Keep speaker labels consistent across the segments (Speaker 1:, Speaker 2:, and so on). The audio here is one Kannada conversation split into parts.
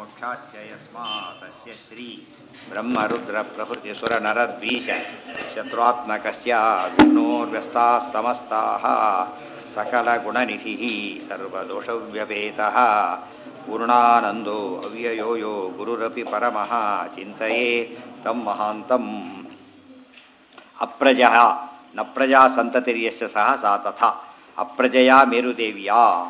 Speaker 1: ಮೋಕ್ಷಾಚ್ಯ ಯಸ್ಮಾತ್ ತಸ್ಯ ಶ್ರೀ ಬ್ರಹ್ಮರುದ್ರ ಪ್ರಭೃತಿ ಸುರ ನರದ್ವೀಷ ಶತ್ರುತ್ಮಕಸ್ಯ ವಿಷ್ಣೋರ್ವ್ಯಸ್ತಾः ಸಮಸ್ತಾः सकलगुणनिधिः सर्वदोषव्यपेतः पूर्णानन्दो अव्ययो यो गुरुरपि परमः चिन्तये तं महान्तम् ಅಪ್ರಜ ನ ಪ್ರಜಾ ಸಂತತಿರ್ಯಸ್ಯ ಸಹ ಸಾ ತಥಾ ಅಪ್ರಜೆಯ ಮೇರುದೇವಿಯ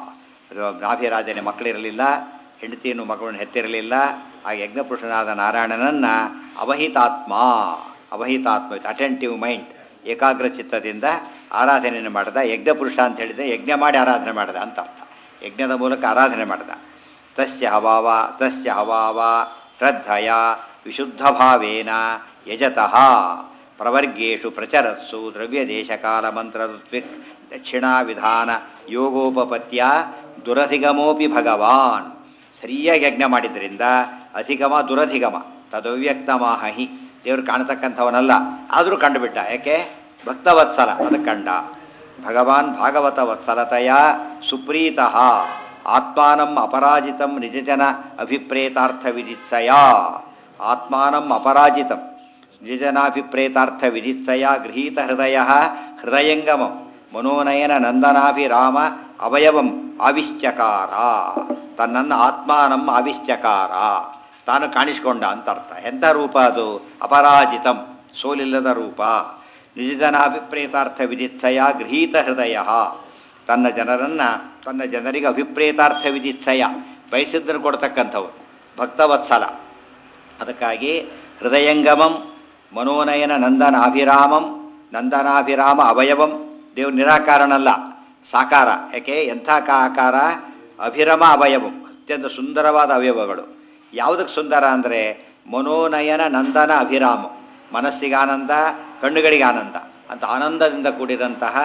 Speaker 1: ನಾಭಿರಾಜನ ಮಕ್ಕಳಿರಲಿಲ್ಲ ಹೆಂಡತಿಯನ್ನು ಮಗಳನ್ನು ಹೆತ್ತಿರಲಿಲ್ಲ ಆ ಯಜ್ಞಪುರುಷನಾದ ನಾರಾಯಣನನ್ನು ಅವಹಿತಾತ್ಮ ಅವಹಿತಾತ್ಮ ಅಟೆಂಟಿವ್ ಮೈಂಡ್ ಏಕಾಗ್ರ ಚಿತ್ತದಿಂದ ಆರಾಧನೆಯನ್ನು ಮಾಡಿದ ಯಜ್ಞಪುರುಷ ಅಂತ ಹೇಳಿದರೆ ಯಜ್ಞ ಮಾಡಿ ಆರಾಧನೆ ಮಾಡಿದ ಅಂತ ಅರ್ಥ ಯಜ್ಞದ ಮೂಲಕ ಆರಾಧನೆ ಮಾಡಿದ ತಸ್ಯ ಹವಾವ ತಸ್ಯ ಹವಾವ ಶ್ರದ್ಧಯ ವಿಶುದ್ಧಭಾವೇನ ಯಜತಃ ಪ್ರವರ್ಗೇಶು ಪ್ರಚರತ್ಸು ದ್ರವ್ಯದೇಶಕಾಲ ಮಂತ್ರ ಋತ್ವಿಕ್ ದಕ್ಷಿಣಾ ವಿಧಾನ ಯೋಗೋಪಪತ್ಯ ದುರಧಿಗಮೋಪಿ ಭಗವಾನ್ ಸರಿಯಾಗಿ ಯಜ್ಞ ಮಾಡಿದ್ರಿಂದ ಅಧಿಗಮ ದುರಧಿಗಮ ತದವ್ಯಕ್ತಮಾಹಿ ದೇವರು ಕಾಣತಕ್ಕಂಥವನಲ್ಲ ಆದರೂ ಕಂಡುಬಿಟ್ಟ ಯಾಕೆ ಭಕ್ತವತ್ಸಲ ಅದಕ್ಕೆ ಕಂಡ ಭಗವಾನ್ ಭಾಗವತ ವತ್ಸಲತೆಯ ಸುಪ್ರೀತಃ ಆತ್ಮಾನಂ ಅಪರಾಜಿತಂ ನಿಜಜನ ಅಭಿಪ್ರೇತಾರ್ಥ ವಿಧಿತ್ಸಯ ಆತ್ಮಾನಂ ಅಪರಾಜಿತಂ ನಿಜನಾಭಿಪ್ರೇತಾರ್ಥ ವಿಧಿತ್ಸಯ ಗೃಹೀತ ಹೃದಯ ಹೃದಯಂಗಮಂ ಮನೋನಯನ ನಂದನಾಭಿರಾಮ ಅವಯವಂ ಆವಿಶ್ಚಕಾರ ತನ್ನನ್ನು ಆತ್ಮಾನಂ ಆವಿಶ್ಚಕಾರ ತಾನು ಕಾಣಿಸ್ಕೊಂಡ ಅಂತ ಅರ್ಥ ಎಂಥ ರೂಪ ಅದು ಅಪರಾಜಿತಂ ಸೋಲಿಲ್ಲದ ರೂಪ ನಿಜಜನಾಭಿಪ್ರೇತಾರ್ಥ ವಿಧಿತ್ಸಯ ಗೃಹೀತ ಹೃದಯ ತನ್ನ ಜನರನ್ನು ತನ್ನ ಜನರಿಗೆ ಅಭಿಪ್ರೇತಾರ್ಥ ವಿಧಿತ್ಸಯ ಬಯಸಿದ್ದನ್ನು ಕೊಡ್ತಕ್ಕಂಥವು ಭಕ್ತವತ್ಸಲ ಅದಕ್ಕಾಗಿ ಹೃದಯಂಗಮಂ ಮನೋನಯನ ನಂದನಾಭಿರಾಮಂ ನಂದನಾಭಿರಾಮ ಅವಯವಂ ದೇವ್ರು ನಿರಾಕಾರನಲ್ಲ ಸಾಕಾರ ಯಾಕೆ ಎಂಥ ಆಕಾರ ಅಭಿರಮ ಅವಯವಂ ಅತ್ಯಂತ ಸುಂದರವಾದ ಅವಯವಗಳು ಯಾವುದಕ್ಕೆ ಸುಂದರ ಅಂದರೆ ಮನೋನಯನ ನಂದನ ಅಭಿರಾಮ ಮನಸ್ಸಿಗೆ ಆನಂದ ಕಣ್ಣುಗಳಿಗೆ ಆನಂದ ಅಂತ ಆನಂದದಿಂದ ಕೂಡಿದಂತಹ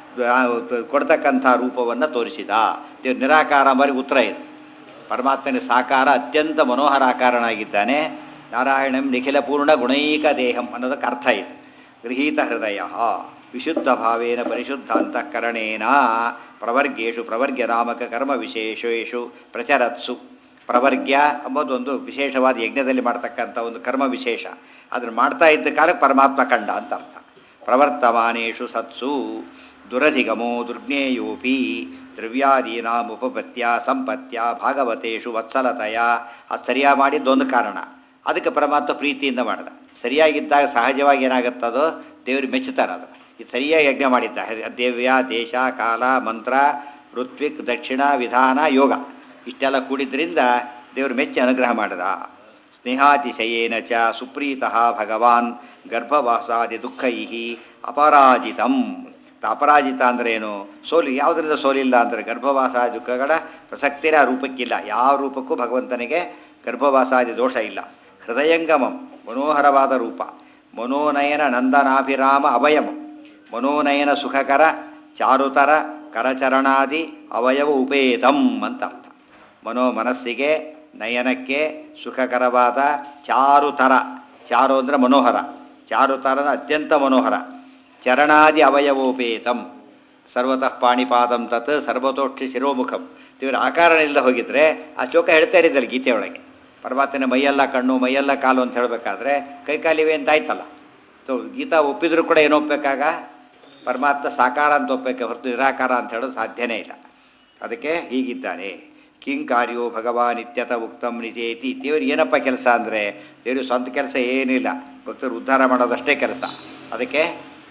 Speaker 1: ಕೊಡ್ತಕ್ಕಂಥ ರೂಪವನ್ನು ತೋರಿಸಿದ ದೇವ್ರು ನಿರಾಕಾರ ಮರಿ ಉತ್ತರ ಇದೆ ಪರಮಾತ್ಮನ ಸಾಕಾರ ಅತ್ಯಂತ ಮನೋಹರಾಕಾರನಾಗಿದ್ದಾನೆ ನಾರಾಯಣಂ ನಿಖಿಲ ಪೂರ್ಣ ಗುಣೈಕ ದೇಹಂ ಅನ್ನೋದಕ್ಕೆ ಅರ್ಥ ಇದೆ ಗೃಹೀತ ಹೃದಯ ವಿಶುದ್ಧ ಭಾವೇನ ಪರಿಶುದ್ಧ ಅಂತಃಕರಣೇನ ಪ್ರವರ್ಗೇಶು ಪ್ರವರ್ಗ್ಯ ನಾಮಕ ಕರ್ಮ ವಿಶೇಷೇಶು ಪ್ರಚರತ್ಸು ಪ್ರವರ್ಗ್ಯ ಎಂಬುದೊಂದು ವಿಶೇಷವಾದ ಯಜ್ಞದಲ್ಲಿ ಮಾಡ್ತಕ್ಕಂಥ ಒಂದು ಕರ್ಮ ವಿಶೇಷ ಅದನ್ನು ಮಾಡ್ತಾ ಇದ್ದ ಕಾಲಕ್ಕೆ ಪರಮಾತ್ಮ ಕಂಡ ಅಂತ ಅರ್ಥ ಪ್ರವರ್ತಮಾನೇಶು ಸತ್ಸು ದುರಧಿಗಮೋ ದುರ್ಜ್ಞೇಯೋಪಿ ದ್ರವ್ಯಾದೀನಾಂ ಉಪಪತ್ಯ ಸಂಪತ್ಯ ಭಾಗವತೇಶು ವತ್ಸಲತೆಯ ಅದು ಸರಿಯಾಗಿ ಮಾಡಿದ್ದೊಂದು ಕಾರಣ ಅದಕ್ಕೆ ಪರಮಾತ್ಮ ಪ್ರೀತಿಯಿಂದ ಮಾಡಿದ ಸರಿಯಾಗಿದ್ದಾಗ ಸಹಜವಾಗಿ ಏನಾಗುತ್ತದೋ ದೇವರು ಮೆಚ್ಚುತ್ತಾರೆ ಅದು ಇದು ಸರಿಯಾಗಿ ಯಜ್ಞ ಮಾಡಿದ್ದ ದೇವ್ಯ ದೇಶ ಕಾಲ ಮಂತ್ರ ಋತ್ವಿಕ್ ದಕ್ಷಿಣ ವಿಧಾನ ಯೋಗ ಇಷ್ಟೆಲ್ಲ ಕೂಡಿದ್ರಿಂದ ದೇವರು ಮೆಚ್ಚಿ ಅನುಗ್ರಹ ಮಾಡಿದ ಸ್ನೇಹಾತಿಶಯೇನ ಚ ಸುಪ್ರೀತಃ ಭಗವಾನ್ ಗರ್ಭವಾಸಾದಿ ದುಃಖೈ ಅಪರಾಜಿತಂ ಅಪರಾಜಿತ ಅಂದ್ರೇನು ಸೋಲು ಯಾವುದರಿಂದ ಸೋಲಿಲ್ಲ ಅಂದರೆ ಗರ್ಭವಾಸಾದಿ ದುಃಖಗಳ ಪ್ರಸಕ್ತಿರ ಆ ರೂಪಕ್ಕಿಲ್ಲ ಯಾವ ರೂಪಕ್ಕೂ ಭಗವಂತನಿಗೆ ಗರ್ಭವಾಸಾದಿ ದೋಷ ಇಲ್ಲ ಹೃದಯಂಗಮಂ ಮನೋಹರವಾದ ರೂಪ ಮನೋನಯನ ನಂದನಾಭಿರಾಮ ಅವಯಮಂ ಮನೋನಯನ ಸುಖಕರ ಚಾರುತರ ಕರಚರಣಾದಿ ಅವಯವ ಉಪೇತಂ ಅಂತ ಅರ್ಥ ಮನೋ ಮನಸ್ಸಿಗೆ ನಯನಕ್ಕೆ ಸುಖಕರವಾದ ಚಾರುತರ ಚಾರು ಅಂದರೆ ಮನೋಹರ ಚಾರುತರನ ಅತ್ಯಂತ ಮನೋಹರ ಚರಣಾದಿ ಅವಯವೋಪೇತಂ ಸರ್ವತಃ ಪಾಣಿಪಾದಂ ತತ್ ಸರ್ವತೋಕ್ಷಿ ಶಿರೋಮುಖಂ ಇವರು ಆಕಾರಣ ಇಲ್ಲದೆ ಹೋಗಿದ್ರೆ ಆ ಚೋಕ ಹೇಳ್ತಾ ಇರಿದ್ದಲ್ಲ ಗೀತೆಯೊಳಗೆ ಪರಮಾತ್ಮನ ಮೈಯೆಲ್ಲ ಕಣ್ಣು ಮೈಯೆಲ್ಲ ಕಾಲು ಅಂತ ಹೇಳಬೇಕಾದ್ರೆ ಕೈಕಾಲಿವೆ ಅಂತ ಆಯ್ತಲ್ಲ ಸೊ ಗೀತಾ ಒಪ್ಪಿದ್ರು ಕೂಡ ಏನು ಒಪ್ಪಬೇಕಾಗ ಪರಮಾತ್ಮ ಸಾಕಾರ ಅಂತ ಒಪ್ಪಕ್ಕೆ ಹೊರತು ನಿರಾಕಾರ ಅಂತ ಹೇಳೋದು ಸಾಧ್ಯನೇ ಇಲ್ಲ ಅದಕ್ಕೆ ಹೀಗಿದ್ದಾನೆ ಕಿಂ ಕಾರ್ಯೋ ಭಗವಾನ್ ಇತ್ಯತ ಉಕ್ತಂ ನಿಜೇತಿ ದೇವ್ರಿಗೆ ಏನಪ್ಪ ಕೆಲಸ ಅಂದರೆ ದೇವ್ರಿಗೆ ಸ್ವಂತ ಕೆಲಸ ಏನಿಲ್ಲ ಭಕ್ತರು ಉದ್ಧಾರ ಮಾಡೋದಷ್ಟೇ ಕೆಲಸ ಅದಕ್ಕೆ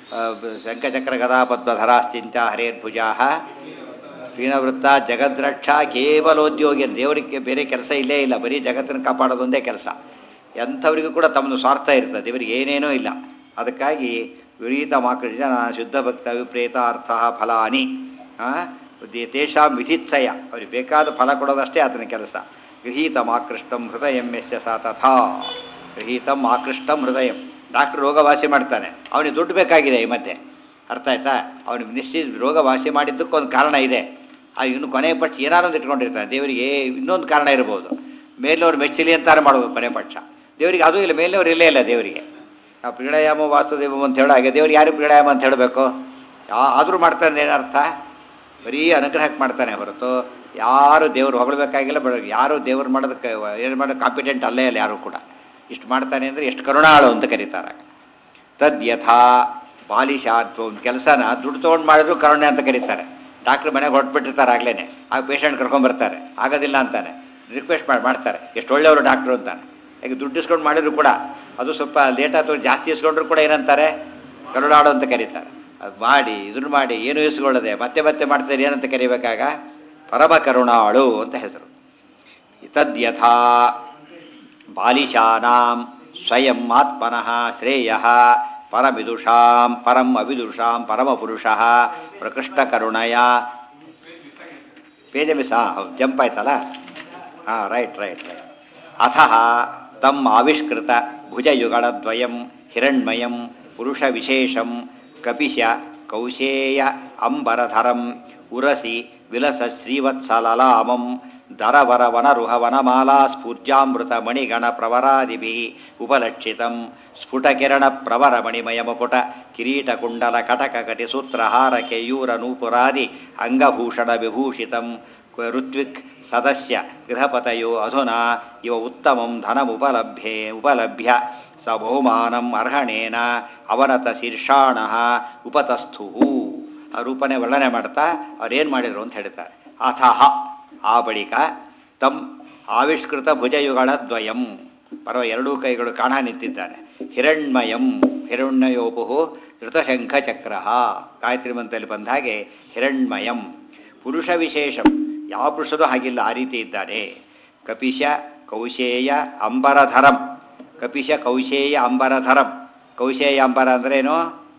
Speaker 1: ಶಂಖಚಕ್ರ ಗದಾಪದ್ಮಧರಾಶ್ಚಿಂತ ಹರೇರ್ಭುಜಾ ವೃತ್ತ ಜಗದ್ರಕ್ಷ ಕೇವಲೋದ್ಯೋಗಿ ದೇವರಿಗೆ ಬೇರೆ ಕೆಲಸ ಇಲ್ಲೇ ಇಲ್ಲ ಬರೀ ಜಗತ್ತನ್ನು ಕಾಪಾಡೋದೊಂದೇ ಕೆಲಸ ಎಂಥವರಿಗೂ ಕೂಡ ತಮ್ಮದು ಸ್ವಾರ್ಥ ಇರ್ತದೆ ಇವರಿಗೆ ಏನೇನೂ ಇಲ್ಲ ಅದಕ್ಕಾಗಿ ವಿರೀತ ಮಾಕೃಷ್ಣ ಶುದ್ಧ ಭಕ್ತ ವಿಪ್ರೇತ ಅರ್ಥ ಫಲಾನಿ ತೇಷಾಂ ವಿಧಿತ್ಸಯ ಅವ್ರಿಗೆ ಬೇಕಾದ ಫಲ ಕೊಡೋದಷ್ಟೇ ಆತನ ಕೆಲಸ ಗೃಹೀತಂ ಆಕೃಷ್ಟಂ ಹೃದಯಂ ಯಸ್ಯ ಸ ತಥಾ ಗೃಹೀತಂ ಆಕೃಷ್ಟಂ ಹೃದಯಂ ಡಾಕ್ಟ್ರ್ ರೋಗ ವಾಸಿ ಮಾಡ್ತಾನೆ ಅವನಿಗೆ ದುಡ್ಡು ಬೇಕಾಗಿದೆ ಈ ಮಧ್ಯೆ ಅರ್ಥ ಆಯ್ತಾ ಅವನಿಗೆ ನಿಶ್ಚಿತ ರೋಗ ವಾಸಿ ಮಾಡಿದ್ದಕ್ಕೆ ಒಂದು ಕಾರಣ ಇದೆ ಆ ಇನ್ನು ಕೊನೆ ಪಕ್ಷ ಏನಾರು ಒಂದು ಇಟ್ಕೊಂಡಿರ್ತಾನೆ ದೇವರಿಗೆ ಇನ್ನೊಂದು ಕಾರಣ ಇರ್ಬೋದು ಮೇಲವ್ರು ಮೆಚ್ಚಲಿ ಅಂತಾರೆ ಮಾಡ್ಬೋದು ಕೊನೆ ಪಕ್ಷ ದೇವರಿಗೆ ಅದು ಇಲ್ಲ ಮೇಲವ್ರು ಇಲ್ಲೇ ಇಲ್ಲ ದೇವರಿಗೆ ನಾವು ಪ್ರೀಣಾಯಾಮ ವಾಸ್ತುದೇವ ಅಂತ ಹೇಳೋ ಹಾಗೆ ದೇವ್ರಿಗೆ ಯಾರು ಪ್ರೀಣಾಯಾಮ ಅಂತ ಹೇಳಬೇಕು ಆದರೂ ಮಾಡ್ತಾನೆ ಏನರ್ಥ ಬರೀ ಅನುಗ್ರಹಕ್ಕೆ ಮಾಡ್ತಾನೆ ಹೊರತು ಯಾರು ದೇವ್ರು ಹೊಗಳಬೇಕಾಗಿಲ್ಲ ಬಡ ಯಾರು ದೇವ್ರು ಮಾಡೋದಕ್ಕೆ ಏನು ಮಾಡೋದು ಕಾಂಪಿಟೆಂಟ್ ಅಲ್ಲೇ ಅಲ್ಲ ಯಾರು ಕೂಡ ಇಷ್ಟು ಮಾಡ್ತಾನೆ ಅಂದರೆ ಎಷ್ಟು ಕರುಣಾಳು ಅಂತ ಕರೀತಾರೆ ತದ್ ಯಥಾ ಬಾಲಿಶ ಅಥವಾ ಒಂದು ಕೆಲಸನ ದುಡ್ಡು ತೊಗೊಂಡು ಮಾಡಿದ್ರು ಕರುಣೆ ಅಂತ ಕರೀತಾರೆ ಡಾಕ್ಟ್ರ್ ಮನೆಗೆ ಹೊರಟ್ಬಿಟ್ಟಿರ್ತಾರೆ ಆಗ್ಲೇ ಆಗ ಪೇಷಂಟ್ ಕರ್ಕೊಂಬರ್ತಾರೆ ಆಗೋದಿಲ್ಲ ಅಂತಾನೆ ರಿಕ್ವೆಸ್ಟ್ ಮಾಡಿ ಮಾಡ್ತಾರೆ ಎಷ್ಟು ಒಳ್ಳೆಯವರು ಡಾಕ್ಟ್ರು ಅಂತಾನೆ ಈಗ ದುಡ್ಡು ಇಸ್ಕೊಂಡು ಮಾಡಿದ್ರು ಕೂಡ ಅದು ಸ್ವಲ್ಪ ಲೇಟ್ ಅಥವಾ ಜಾಸ್ತಿ ಇಸ್ಕೊಂಡ್ರು ಕೂಡ ಏನಂತಾರೆ ಕರುಣಾಳು ಅಂತ ಕರೀತಾರೆ ಅದು ಮಾಡಿ ಇದನ್ನು ಮಾಡಿ ಏನು ಇಸ್ಕೊಳ್ಳದೆ ಮತ್ತೆ ಮತ್ತೆ ಮಾಡ್ತಾರೆ ಏನಂತ ಕರಿಬೇಕಾಗ ಪರಮ ಕರುಣಾಳು ಅಂತ ಹೆಸರು ತದ್ಯಥಾ ಬಾಲಿಶಾನಾಂ ಸ್ವಯಂ ಆತ್ಮನಃ ಶ್ರೇಯ ಪರವಿದುಷಾಂ ಪರಂ ಅವಿದುಷಾಂ ಪರಮಪುರುಷ ಪ್ರಕೃಷ್ಟಕರುಣಯ ಪೇಜ ಮಿಸ್ ಹಾಂ ಜಂಪ್ ಆಯ್ತಲ್ಲ ಹಾಂ ರೈಟ್ ರೈಟ್ ರೈಟ್ ಅಥ ತಮ್ಮ ಆವಿಷ್ಕೃತ ಭುಜಯುಗಳದ್ವಯಂ ಹಿರಣ್ಮಯಂ ಪುರುಷವಿಶೇಷಂ ಕಪಿಶ ಕೌಶೇಯ ಅಂಬರಧರಂ ಉರಸಿ ವಿಲಸ ಶ್ರೀವತ್ಸಲಲಾಮಂ ದರವರ ವನರುಹ ವನಮಾಲಾ ಸ್ಫೂರ್ಜಾಮೃತ ಮಣಿಗಣ ಪ್ರವರಾದಿಭಿ ಉಪಲಕ್ಷಿತಂ ಸ್ಫುಟಕಿರಣ ಪ್ರವರ ಮಣಿಮಯ ಮುಕುಟ ಕಿರೀಟಕುಂಡಲ ಕಟಕ ಕಟಿ ಸೂತ್ರಹಾರ ಕೆಯೂರ ನೂಪುರಾದಿ ಅಂಗಭೂಷಣ ವಿಭೂಷಿತಂ ಋತ್ವಿಕ್ ಸದಸ್ಯ ಗೃಹಪತಯೋ ಅಧುನಾ ಇವ ಉತ್ತಮಂ ಧನಮುಪಲಭ್ಯೆ ಉಪಲಭ್ಯ ಸ ಬಹುಮಾನಂ ಅರ್ಹಣೇನ ಅವನತ ಶೀರ್ಷಾಣ ಉಪತಸ್ಥು ಆ ರೂಪನೇ ವರ್ಣನೆ ಮಾಡ್ತಾ ಅವ್ರೇನು ಮಾಡಿದರು ಅಂತ ಹೇಳ್ತಾರೆ ಅಥಹ ಆ ಬಳಿಕ ತಮ್ ಆವಿಷ್ಕೃತ ಭುಜಯುಗಳ ದ್ವಯಂ ಪರವ ಎರಡೂ ಕೈಗಳು ಕಾಣ ನಿಂತಿದ್ದಾನೆ ಹಿರಣ್ಮಯಂ ಹಿರಣ್ಯಯೋಪು ಋತಶಂಖ ಚಕ್ರ ಗಾಯತ್ರಿ ಮಂತ್ರದಲ್ಲಿ ಬಂದ ಹಾಗೆ ಹಿರಣ್ಮಯಂ ಪುರುಷ ವಿಶೇಷಂ ಯಾವ ಪುರುಷರು ಹಾಗಿಲ್ಲ ಆ ರೀತಿ ಇದ್ದಾನೆ ಕಪಿಶ ಕೌಶೇಯ ಅಂಬರಧರಂ ಕಪಿಶ ಕೌಶೇಯ ಅಂಬರಧರಂ ಕೌಶೇಯ ಅಂಬರ ಅಂದ್ರೆ ಏನು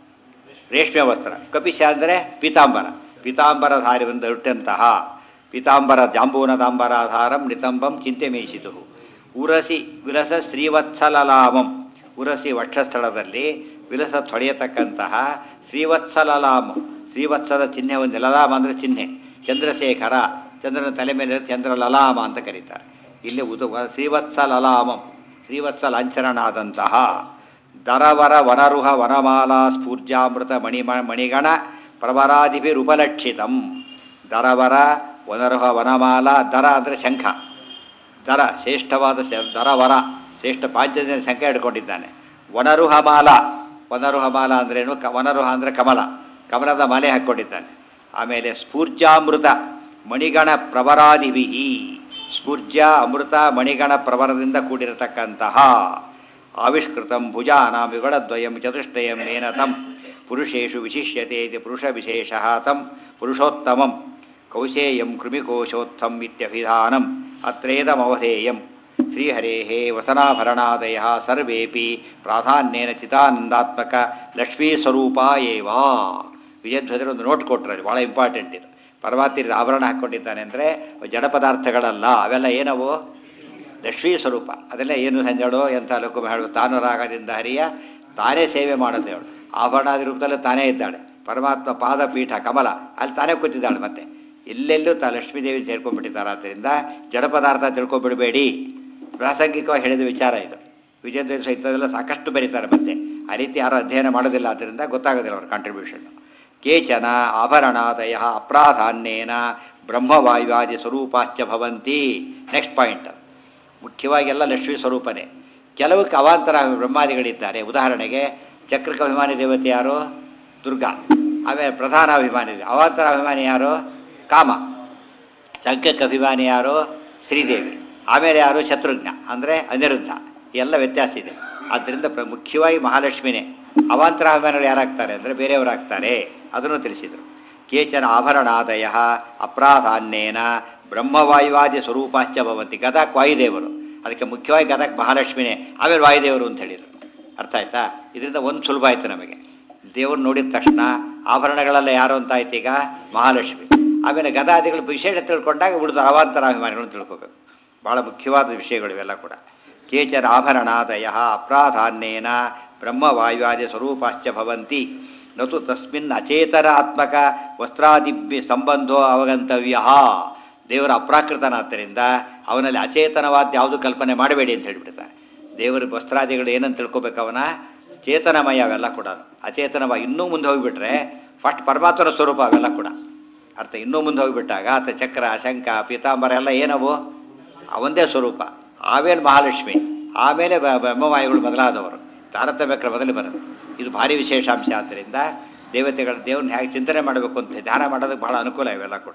Speaker 1: ರೇಷ್ಮೆ ವಸ್ತ್ರ ಕಪಿಶ ಅಂದರೆ ಪೀತಾಂಬರ ಪೀತಾಂಬರಧಾರಿ ಒಂದು ಹುಟ್ಟಂತಹ ಪೀತಾಂಬರ ಜಾಂಬೂನದಾಂಬರಾಧಾರಂ ನಿತಂಬಂ ಚಿಂತೆ ಮೇಯಿಸಿತು ಉರಸಿ ವಿಲಸ ಶ್ರೀವತ್ಸಲಲಾಮಂ ಉರಸಿ ವಕ್ಷಸ್ಥಳದಲ್ಲಿ ವಿಲಸ ತೊಳೆಯತಕ್ಕಂತಹ ಶ್ರೀವತ್ಸಲಲಾಮಂ ಶ್ರೀವತ್ಸದ ಚಿಹ್ನೆ ಒಂದು ಲಲಾಮ ಅಂದರೆ ಚಿಹ್ನೆ ಚಂದ್ರಶೇಖರ ಚಂದ್ರನ ತಲೆ ಮೇಲೆ ಚಂದ್ರ ಲಲಾಮ ಅಂತ ಕರೀತಾರೆ ಇಲ್ಲಿ ಉದ ಶ್ರೀವತ್ಸ ಲಲಾಮಂ ಶ್ರೀವತ್ಸ ಲಾಂಛನನಾದಂತಹ ದರವರ ವನರುಹ ವನಮಾಲಾ ಸ್ಫೂರ್ಜಾಮೃತ ಮಣಿ ಮಣಿಗಣ ಪ್ರವರಾದಿಭಿರುಪಲಕ್ಷಿತಂ ದರವರ ವನರುಹ ವನಮಾಲಾ ದರ ಅಂದರೆ ಶಂಖ ದರ ಶ್ರೇಷ್ಠವಾದ ಶ- ದರವರ ಶ್ರೇಷ್ಠ ಪಾಂಚಜನ್ಯ ಶಂಖ ಹಿಡ್ಕೊಂಡಿದ್ದಾನೆ ವನರುಹ ಮಾಲ ವನರುಹ ಮಾಲ ಅಂದ್ರೇನು ಕ ವನರುಹ ಅಂದರೆ ಕಮಲ ಕಮಲದ ಮಾಲೆ ಹಾಕ್ಕೊಂಡಿದ್ದಾನೆ ಆಮೇಲೆ ಸ್ಫೂರ್ಜಾಮೃತ ಮಣಿಗಣ ಪ್ರವರಾದಿಭಿ ಸ್ಫೂರ್ಜ ಅಮೃತ ಮಣಿಗಣ ಪ್ರವರದಿಂದ ಕೂಡಿರತಕ್ಕಂತಹ ಆವಿಷ್ಕೃತಂ ಭುಜಾನಾಂ ಯುಗಳದ್ವಯಂ ಚತುಷ್ಟಯಂ ಏನ ತಂ ಪುರುಷೇಷು ವಿಶಿಷ್ಯತೆ ಇತಿ ಪುರುಷ ವಿಶೇಷ ತಂ ಪುರುಷೋತ್ತಮಂ ಕೌಶೇಯಂ ಕೃಮಿಕೋಶೋತ್ಥಂ ಇತ್ಯಭಿಧಾನಂ ಅತ್ರೇದಮವಧೇಯಂ ಶ್ರೀಹರೇಃ ವಸನಾಭರಣಾದಯ ಸರ್ವೇಪಿ ಪ್ರಾಧಾನ್ಯೇನ ಚಿದಾನಂದಾತ್ಮಕ ಲಕ್ಷ್ಮೀ ಸ್ವರೂಪ ಏವ ವಿಜಯಧ್ವಜರು ಒಂದು ನೋಟ್ ಕೊಟ್ಟರು ಭಾಳ ಇಂಪಾರ್ಟೆಂಟ್ ಇದು ಪರಮಾತ್ಮ ಆಭರಣ ಹಾಕ್ಕೊಂಡಿದ್ದಾನೆ ಅಂದರೆ ಜಡ ಪದಾರ್ಥಗಳಲ್ಲ ಅವೆಲ್ಲ ಏನವು ಲಕ್ಷ್ಮೀ ಸ್ವರೂಪ ಅದೆಲ್ಲ ಏನು ಸಂಜಾಡೋ ಎಂಥ ಲೋಕ ಹೇಳು ತಾನು ರಾಗದಿಂದ ಹರಿಯ ತಾನೇ ಸೇವೆ ಮಾಡೋದು ಹೇಳು ಆಭರಣಾದಿ ರೂಪದಲ್ಲಿ ತಾನೇ ಇದ್ದಾಳೆ ಪರಮಾತ್ಮ ಪಾದ ಪೀಠ ಕಮಲ ಅಲ್ಲಿ ತಾನೇ ಕೂತಿದ್ದಾಳೆ ಮತ್ತೆ ಎಲ್ಲೆಲ್ಲೂ ತಾ ಲಕ್ಷ್ಮೀದೇವಿ ಸೇರ್ಕೊಂಡ್ಬಿಟ್ಟಿದ್ದಾರೆ ಆದ್ದರಿಂದ ಜಡ ಪದಾರ್ಥ ತಿಳ್ಕೊಂಡ್ಬಿಡಬೇಡಿ ಪ್ರಾಸಂಗಿಕವಾಗಿ ಹೇಳಿದ ವಿಚಾರ ಇದು ವಿಜಯದ್ವೈತ ಸಾಹಿತ್ಯದೆಲ್ಲ ಸಾಕಷ್ಟು ಬರೀತಾರೆ ಮತ್ತೆ ಆ ರೀತಿ ಯಾರು ಅಧ್ಯಯನ ಮಾಡೋದಿಲ್ಲ ಆದ್ದರಿಂದ ಗೊತ್ತಾಗೋದಿಲ್ಲ ಅವ್ರ ಕಾಂಟ್ರಿಬ್ಯೂಷನ್ ಕೇಚನ ಆಭರಣಾದಯ ಅಪ್ರಾಧಾನ್ಯೇನ ಬ್ರಹ್ಮವಾಯುವಾದಿ ಸ್ವರೂಪಾಶ್ಚ ಭವಂತಿ ನೆಕ್ಸ್ಟ್ ಪಾಯಿಂಟ್ ಮುಖ್ಯವಾಗಿ ಎಲ್ಲ ಲಕ್ಷ್ಮೀ ಸ್ವರೂಪನೇ ಕೆಲವಕ್ಕೆ ಅವಾಂತರ ಬ್ರಹ್ಮಾದಿಗಳಿದ್ದಾರೆ ಉದಾಹರಣೆಗೆ ಚಕ್ರಕ್ಕೆ ಅಭಿಮಾನಿ ದೇವತೆ ಯಾರು ದುರ್ಗಾ ಆಮೇಲೆ ಪ್ರಧಾನ ಅಭಿಮಾನಿ ಅವಾಂತರ ಅಭಿಮಾನಿ ಯಾರು ಕಾಮ ಶಂಖಕ್ಕೆ ಅಭಿಮಾನಿ ಯಾರು ಶ್ರೀದೇವಿ ಆಮೇಲೆ ಯಾರು ಶತ್ರುಘ್ನ ಅಂದರೆ ಅನಿರುದ್ಧ ಎಲ್ಲ ವ್ಯತ್ಯಾಸ ಇದೆ ಆದ್ದರಿಂದ ಪ್ರ ಮುಖ್ಯವಾಗಿ ಮಹಾಲಕ್ಷ್ಮಿನೇ ಅವಾಂತರ ಅಭಿಮಾನಿಗಳು ಯಾರಾಗ್ತಾರೆ ಅಂದರೆ ಬೇರೆಯವರಾಗ್ತಾರೆ ಅದನ್ನು ತಿಳಿಸಿದರು ಕೇಚನ ಆಭರಣಾದಯ ಅಪ್ರಾಧಾನ್ಯೇನ ಬ್ರಹ್ಮವಾಯುವಾದಿ ಸ್ವರೂಪಾಶ್ಚ ಭವಂತಿ ಗದಕ್ ವಾಯುದೇವರು ಅದಕ್ಕೆ ಮುಖ್ಯವಾಗಿ ಗದಕ್ ಮಹಾಲಕ್ಷ್ಮಿನೇ ಆಮೇಲೆ ವಾಯುದೇವರು ಅಂತ ಹೇಳಿದರು ಅರ್ಥ ಆಯ್ತಾ ಇದರಿಂದ ಒಂದು ಸುಲಭ ಆಯ್ತು ನಮಗೆ ದೇವ್ರು ನೋಡಿದ ತಕ್ಷಣ ಆಭರಣಗಳೆಲ್ಲ ಯಾರು ಅಂತ ಆಯ್ತು ಈಗ ಮಹಾಲಕ್ಷ್ಮಿ ಆಮೇಲೆ ಗದಾದಿಗಳು ವಿಶೇಷ ತಿಳ್ಕೊಂಡಾಗ ಉಳಿದ ಅವಾಂತರ ಅಭಿಮಾನಿಗಳನ್ನು ತಿಳ್ಕೋಬೇಕು ಭಾಳ ಮುಖ್ಯವಾದ ವಿಷಯಗಳು ಇವೆಲ್ಲ ಕೂಡ ಕೇಚನ ಆಭರಣಾದಯ ಅಪ್ರಾಧಾನ್ಯೇನ ಬ್ರಹ್ಮವಾಯುವಾದಿ ಸ್ವರೂಪಾಶ್ಚ ಭವಂತಿ ನತು ತಸ್ಮಿನ್ ಅಚೇತನಾತ್ಮಕ ವಸ್ತ್ರಾದಿಭ್ಯ ಸಂಬಂಧೋ ಅವಗಂತವ್ಯ ದೇವರ ಅಪ್ರಾಕೃತನಾದ್ದರಿಂದ ಅವನಲ್ಲಿ ಅಚೇತನವಾದ ಯಾವುದು ಕಲ್ಪನೆ ಮಾಡಬೇಡಿ ಅಂತ ಹೇಳಿಬಿಡ್ತಾರೆ ದೇವರ ವಸ್ತ್ರಾದಿಗಳು ಏನಂತ ತಿಳ್ಕೊಬೇಕು ಅವನ ಚೇತನಮಯ ಅವೆಲ್ಲ ಕೂಡ ಅಚೇತನವಾಗಿ ಇನ್ನೂ ಮುಂದೆ ಹೋಗಿಬಿಟ್ರೆ ಫಸ್ಟ್ ಪರಮಾತ್ಮನ ಸ್ವರೂಪ ಅವೆಲ್ಲ ಕೂಡ ಅರ್ಥ ಇನ್ನೂ ಮುಂದೆ ಹೋಗಿಬಿಟ್ಟಾಗ ಆತ ಚಕ್ರ ಶಂಕ ಪೀತಾಂಬರ ಎಲ್ಲ ಏನವು ಅವಂದೇ ಸ್ವರೂಪ ಆಮೇಲೆ ಮಹಾಲಕ್ಷ್ಮಿ ಆಮೇಲೆ ಬ- ಬ್ರಹ್ಮವಾಯುಗಳು ಮೊದಲಾದವರು ತಾರತಮ್ಯ ಕ್ರಮದಲ್ಲಿ ಬರುತ್ತೆ ಇದು ಭಾರಿ ವಿಶೇಷಾಂಶ ಆದ್ದರಿಂದ ದೇವತೆಗಳ ದೇವ್ರನ್ನ ಹೇಗೆ ಚಿಂತನೆ ಮಾಡಬೇಕು ಅಂತ ಧ್ಯಾನ ಮಾಡೋದಕ್ಕೆ ಬಹಳ ಅನುಕೂಲ ಇವೆಲ್ಲ ಕೂಡ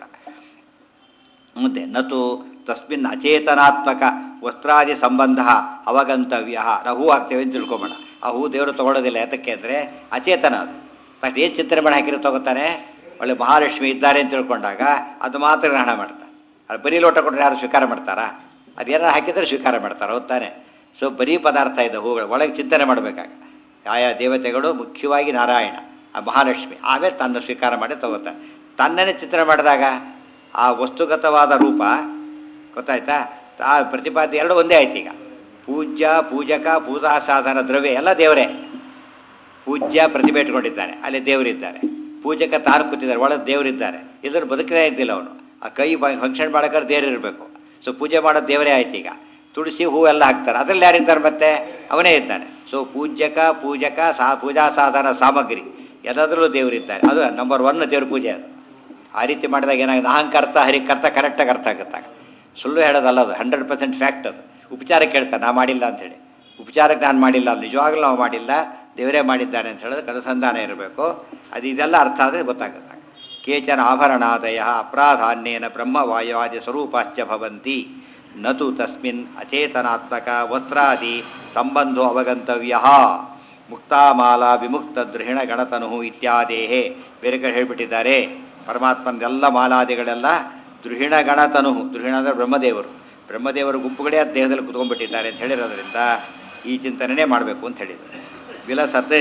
Speaker 1: ಮುಂದೆ ನತು ತಸ್ಮಿನ್ ಅಚೇತನಾತ್ಮಕ ವಸ್ತ್ರಾದಿ ಸಂಬಂಧ ಅವಗಂತವ್ಯ ನಾವು ಹೂ ಹಾಕ್ತೇವೆ ಅಂತ ತಿಳ್ಕೊಬೇಡ ಆ ಹೂ ದೇವರು ತಗೊಳ್ಳೋದಿಲ್ಲ ಯಾತಕ್ಕೆ ಅಂದರೆ ಅಚೇತನ ಅದು ತಕ್ಷಣ ಏನು ಚಿಂತನೆ ಮಾಡಿ ಹಾಕಿರೋ ತಗೋತಾನೆ ಒಳ್ಳೆ ಮಹಾಲಕ್ಷ್ಮಿ ಇದ್ದಾರೆ ಅಂತ ತಿಳ್ಕೊಂಡಾಗ ಅದು ಮಾತ್ರ ಗ್ರಹಣ ಮಾಡ್ತಾರೆ ಅದು ಬರೀ ಲೋಟ ಕೊಟ್ಟರೆ ಯಾರು ಸ್ವೀಕಾರ ಮಾಡ್ತಾರಾ ಅದೇನಾರು ಹಾಕಿದರೆ ಸ್ವೀಕಾರ ಮಾಡ್ತಾರೆ ಹೌದಾನೆ ಸೊ ಬರೀ ಪದಾರ್ಥ ಇದೆ ಹೂಗಳು ಒಳಗೆ ಚಿಂತನೆ ಮಾಡಬೇಕಾಗ ಆಯಾ ದೇವತೆಗಳು ಮುಖ್ಯವಾಗಿ ನಾರಾಯಣ ಆ ಮಹಾಲಕ್ಷ್ಮಿ ಆಮೇಲೆ ತನ್ನ ಸ್ವೀಕಾರ ಮಾಡಿ ತಗೋತಾರೆ ತನ್ನನ್ನೇ ಚಿಂತನೆ ಮಾಡಿದಾಗ ಆ ವಸ್ತುಗತವಾದ ರೂಪ ಗೊತ್ತಾಯ್ತಾ ಆ ಪ್ರತಿಪಾದ್ಯ ಎರಡು ಒಂದೇ ಆಯ್ತು ಈಗ ಪೂಜ್ಯ ಪೂಜಕ ಪೂಜಾ ಸಾಧನ ದ್ರವ್ಯ ಎಲ್ಲ ದೇವರೇ ಪೂಜ್ಯ ಪ್ರತಿಭೆ ಇಟ್ಕೊಂಡಿದ್ದಾನೆ ಅಲ್ಲಿ ದೇವರಿದ್ದಾರೆ ಪೂಜಕ ತಾನು ಕೂತಿದ್ದಾರೆ ಒಳಗೆ ದೇವರಿದ್ದಾರೆ ಇದ್ರ ಬದುಕದೇ ಇದ್ದಿಲ್ಲ ಅವನು ಆ ಕೈ ಫಂಕ್ಷನ್ ಮಾಡೋಕ್ಕಾದ್ರೆ ದೇವ್ರು ಇರಬೇಕು ಸೊ ಪೂಜೆ ಮಾಡೋದು ದೇವರೇ ಆಯ್ತು ಈಗ ತುಳಸಿ ಹೂವೆಲ್ಲ ಹಾಕ್ತಾರೆ ಅದರಲ್ಲಿ ಯಾರಿದ್ದಾರೆ ಮತ್ತೆ ಅವನೇ ಇದ್ದಾನೆ ಸೊ ಪೂಜ್ಯಕ ಪೂಜಕ ಸಾ ಪೂಜಾ ಸಾಧನ ಸಾಮಗ್ರಿ ಎಲ್ಲದರಲ್ಲೂ ದೇವರಿದ್ದಾರೆ ಅದು ನಂಬರ್ ಒನ್ ದೇವ್ರ ಪೂಜೆ ಅದು ಆ ರೀತಿ ಮಾಡಿದಾಗ ಏನಾಗುತ್ತೆ ಅಹಂಕರ್ತ ಹರಿಕರ್ತ ಕರೆಕ್ಟಾಗಿ ಅರ್ಥ ಆಗುತ್ತಾಗ ಸುಳ್ಳು ಹೇಳೋದಲ್ಲ ಅದು ಹಂಡ್ರೆಡ್ ಪರ್ಸೆಂಟ್ ಫ್ಯಾಕ್ಟ್ ಅದು ಉಪಚಾರ ಕೇಳ್ತಾನೆ ನಾ ಮಾಡಿಲ್ಲ ಅಂತೇಳಿ ಉಪಚಾರಕ್ಕೆ ನಾನು ಮಾಡಿಲ್ಲ ನಿಜವಾಗ್ಲೂ ನಾವು ಮಾಡಿಲ್ಲ ದೇವರೇ ಮಾಡಿದ್ದಾನೆ ಅಂತ ಹೇಳೋದಕ್ಕೆ ಅನುಸಂಧಾನ ಇರಬೇಕು ಅದು ಇದೆಲ್ಲ ಅರ್ಥ ಆದರೆ ಗೊತ್ತಾಗುತ್ತೆ ಕೇಚನ ಆಭರಣಾದಯ ಅಪ್ರಾಧಾನ್ಯೇನ ಬ್ರಹ್ಮವಾಯುವಾದಿ ಸ್ವರೂಪಾಶ್ಚ ಭವಂತಿ ನತು ತಸ್ಮಿನ್ ಅಚೇತನಾತ್ಮಕ ವಸ್ತ್ರಾದಿ ಸಂಬಂಧೋ ಅವಗಂತವ್ಯ ಮುಕ್ತಾಮಾಲಾ ವಿಮುಕ್ತ ದೃಹಿಣ ಗಣತನು ಇತ್ಯಾದೇಹೇ ಬೇರೆ ಕಡೆ ಹೇಳಿಬಿಟ್ಟಿದ್ದಾರೆ ಪರಮಾತ್ಮನೆಲ್ಲ ಮಾಲಾದಿಗಳೆಲ್ಲ ದೃಹಿಣ ಗಣತನು ದೃಹಿಣ ಅಂದರೆ ಬ್ರಹ್ಮದೇವರು ಬ್ರಹ್ಮದೇವರು ಗುಂಪುಗಳೇ ಆ ದೇಹದಲ್ಲಿ ಕುತ್ಕೊಂಡ್ಬಿಟ್ಟಿದ್ದಾರೆ ಅಂತ ಹೇಳಿರೋದ್ರಿಂದ ಈ ಚಿಂತನೆನೇ ಮಾಡಬೇಕು ಅಂತ ಹೇಳಿದರು ವಿಲಸತ್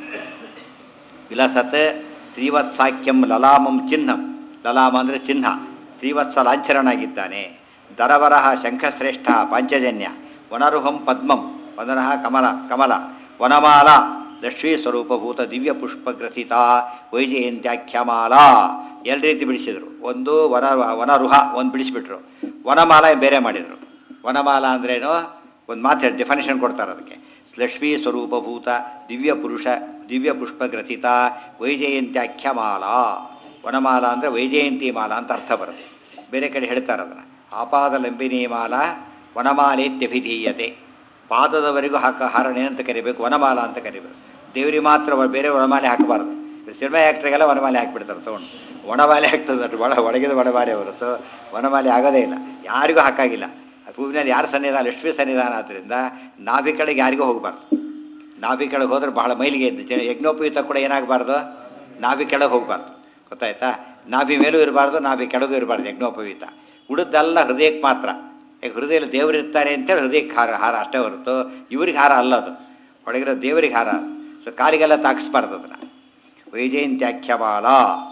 Speaker 1: ವಿಲಸತ್ ಶ್ರೀವತ್ಸಾಖ್ಯಂ ಲಲಾಮಂ ಚಿಹ್ನಂ ಲಲಾಮ ಅಂದರೆ ಚಿಹ್ನ ಶ್ರೀವತ್ಸ ಲಾಂಛನನಾಗಿದ್ದಾನೆ ದರವರಹ ಶಂಖಶ್ರೇಷ್ಠ ಪಾಂಚಜನ್ಯ ವನರುಹಂ ಪದ್ಮಂ ವನರಹ ಕಮಲ ಕಮಲ ವನಮಾಲ ಲಕ್ಷ್ಮೀ ಸ್ವರೂಪಭೂತ ದಿವ್ಯ ಪುಷ್ಪಗ್ರಥಿತ ವೈಜಯಂತ್ಯಾಖ್ಯಮಾಲಾ ಎರಡು ರೀತಿ ಬಿಡಿಸಿದರು ಒಂದು ವನ ವನರುಹ ಒಂದು ಬಿಡಿಸಿಬಿಟ್ರು ವನಮಾಲ ಬೇರೆ ಮಾಡಿದರು ವನಮಾಲ ಅಂದ್ರೇನು ಒಂದು ಮಾತು ಹೇಳಿ ಡೆಫಿನೇಷನ್ ಕೊಡ್ತಾರೆ ಅದಕ್ಕೆ ಲಕ್ಷ್ಮೀ ಸ್ವರೂಪಭೂತ ದಿವ್ಯ ಪುರುಷ ದಿವ್ಯ ಪುಷ್ಪಗ್ರಥಿತ ವೈಜಯಂತ್ಯಾಖ್ಯಮಾಲಾ ವನಮಾಲ ಅಂದರೆ ವೈಜಯಂತಿ ಮಾಲ ಅಂತ ಅರ್ಥ ಬರುತ್ತೆ ಬೇರೆ ಕಡೆ ಹೇಳ್ತಾರೆ ಅದನ್ನು ಆಪಾದ ಲಂಬಿನಿ ಮಾಲ ವನಮಾಲೇತ್ಯಭಿಧೀಯತೆ ಪಾದದವರೆಗೂ ಹಾಕ ಹಾರಣೆ ಅಂತ ಕರಿಬೇಕು ವನಮಾಲ ಅಂತ ಕರಿಬೇಕು ದೇವರಿಗೆ ಮಾತ್ರ ವ- ಬೇರೆ ವನಮಾಲೆ ಹಾಕಬಾರ್ದು ಸಿನಿಮಾ ಆ್ಯಕ್ಟ್ರಿಗೆಲ್ಲ ವನಮಾಲೆ ಹಾಕಿಬಿಡ್ತಾರೆ ತೊಗೊಂಡು ಒಣಮಾಲೆ ಹಾಕ್ತದೆ ಅದು ಒಳ ಒಳಗಿದ ಒಣಮಾಲೆ ಹೊರತು ವನಮಾಲೆ ಆಗೋದೇ ಇಲ್ಲ ಯಾರಿಗೂ ಹಾಕಾಗಿಲ್ಲ ಆ ಹೂವಿನಲ್ಲಿ ಯಾರು ಸನ್ನಿಧಾನ ಲಕ್ಷ್ಮೀ ಸನ್ನಿಧಾನ ಆದ್ದರಿಂದ ನಾಭಿ ಕೆಳಗೆ ಯಾರಿಗೂ ಹೋಗಬಾರ್ದು ನಾಭಿ ಕೆಳಗೆ ಹೋದ್ರೆ ಬಹಳ ಮೈಲಿಗೆ ಇದ್ದು ಜನ ಯಜ್ಞೋಪಯುಕ್ತ ಕೂಡ ಏನಾಗಬಾರ್ದು ನಾಭಿ ಕೆಳಗೆ ಹೋಗಬಾರ್ದು ಗೊತ್ತಾಯ್ತಾ ನಾಭಿ ಮೇಲೂ ಇರಬಾರ್ದು ನಾಭಿ ಕೆಳಗೂ ಇರಬಾರ್ದು ಯಜ್ಞೋಪಯುಕ್ತ ಉಳಿದೆಲ್ಲ ಹೃದಯಕ್ಕೆ ಮಾತ್ರ ಈಗ ಹೃದಯದಲ್ಲಿ ದೇವರು ಇರ್ತಾರೆ ಅಂತೇಳಿ ಹೃದಯಕ್ಕೆ ಹಾರ ಹಾರ ಅಷ್ಟೇ ಹೊರತು ಇವ್ರಿಗೆ ಹಾರ ಅಲ್ಲ ಅದು ಒಳಗಿರೋ ದೇವರಿಗೆ ಹಾರ ಸೊ ಕಾಲಿಗೆಲ್ಲ ತಾಕಿಸ್ಬಾರ್ದು ಅದನ್ನು ವೈಜಯಂತ್ಯಾಖ್ಯಮಾಲ